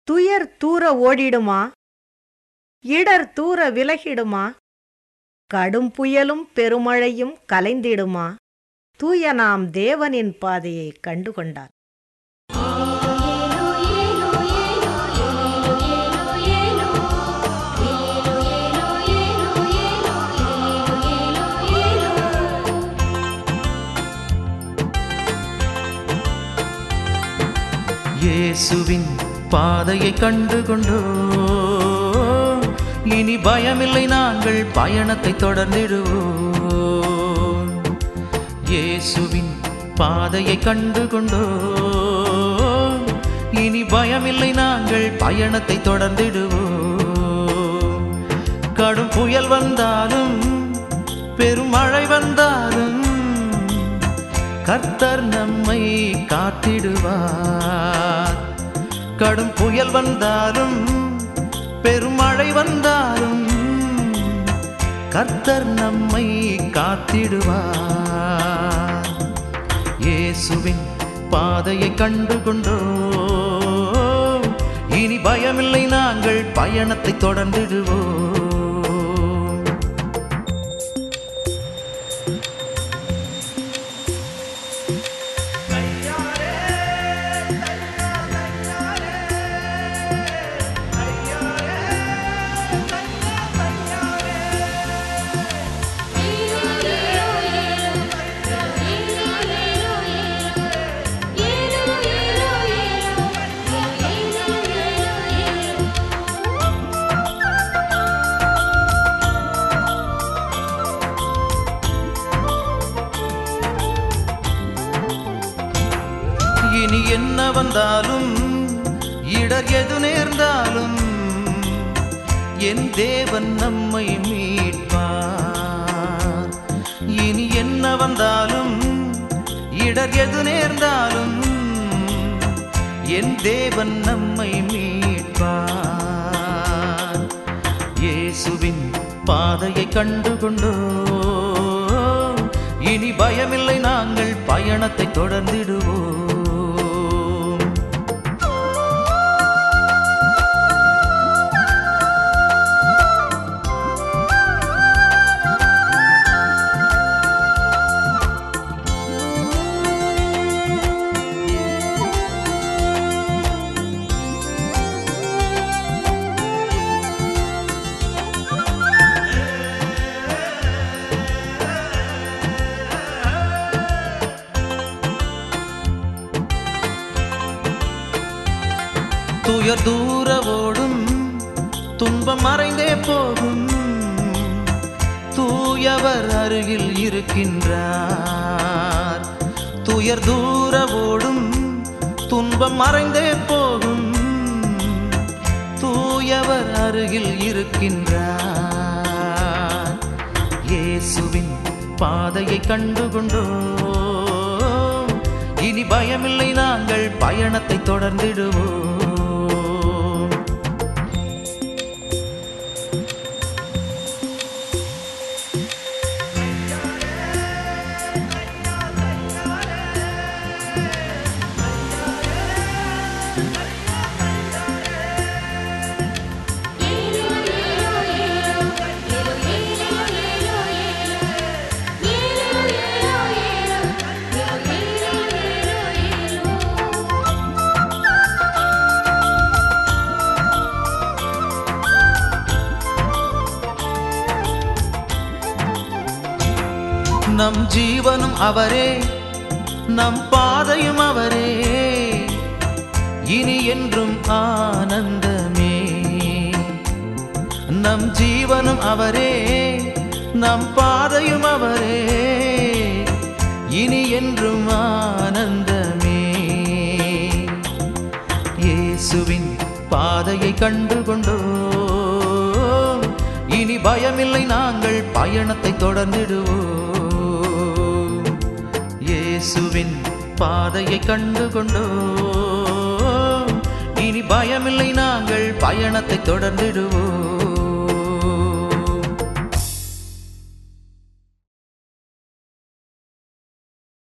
துயர் தூர ஓடிடுமா இடர் தூர விலகிடுமா கடும் புயலும் பெருமழையும் கலைந்திடுமா தூய நாம் தேவனின் பாதையை கண்டுகொண்டார் இயேசுவின் பாதையை கண்டு கொண்டோ இனி பயமில்லை நாங்கள் பயணத்தை தொடர்ந்திடுவோம் இயேசுவின் பாதையை கண்டு கொண்டோ இனி பயமில்லை நாங்கள் பயணத்தை தொடர்ந்திடுவோம் கடும் புயல் வந்தாலும் பெருமழை வந்தாலும் கர்த்தர் நம்மை காத்திடுவார் கடும் புயல் வந்தாலும் பெருமழை வந்தாலும் கர்த்தர் நம்மை காத்திடுவார் இயேசுவின் பாதையை கண்டு கொண்டோ இனி பயமில்லை நாங்கள் பயணத்தை தொடர்ந்திடுவோம் இனி என்ன வந்தாலும் இடர் எது நேர்ந்தாலும் என் தேவன் நம்மை மீட்பார் இனி என்ன வந்தாலும் இடர் எது நேர்ந்தாலும் என் தேவன் நம்மை மீட்பார் இயேசுவின் பாதையை கண்டு கொண்டோ இனி பயமில்லை நாங்கள் பயணத்தை தொடர்ந்திடுவோம் துயர் தூர ஓடும் துன்பம் மறைந்தே போகும் தூயவர் அருகில் இருக்கின்றார் துயர் தூர ஓடும் துன்பம் மறைந்தே போகும் தூயவர் அருகில் இருக்கின்றார் இயேசுவின் பாதையை கண்டு கொண்டோ இனி பயமில்லை நாங்கள் பயணத்தை தொடர்ந்திடுவோம் நம் ஜீவனும் அவரே நம் பாதையும் அவரே இனி என்றும் ஆனந்தமே நம் ஜீவனும் அவரே நம் பாதையும் அவரே இனி என்றும் ஆனந்தமே இயேசுவின் பாதையை கண்டு கொண்டோ இனி பயமில்லை நாங்கள் பயணத்தை தொடர்ந்திடுவோம் இயேசுவின் பாதையை கண்டு கொண்டோ இனி பயமில்லை நாங்கள் பயணத்தை தொடர்ந்திடுவோம்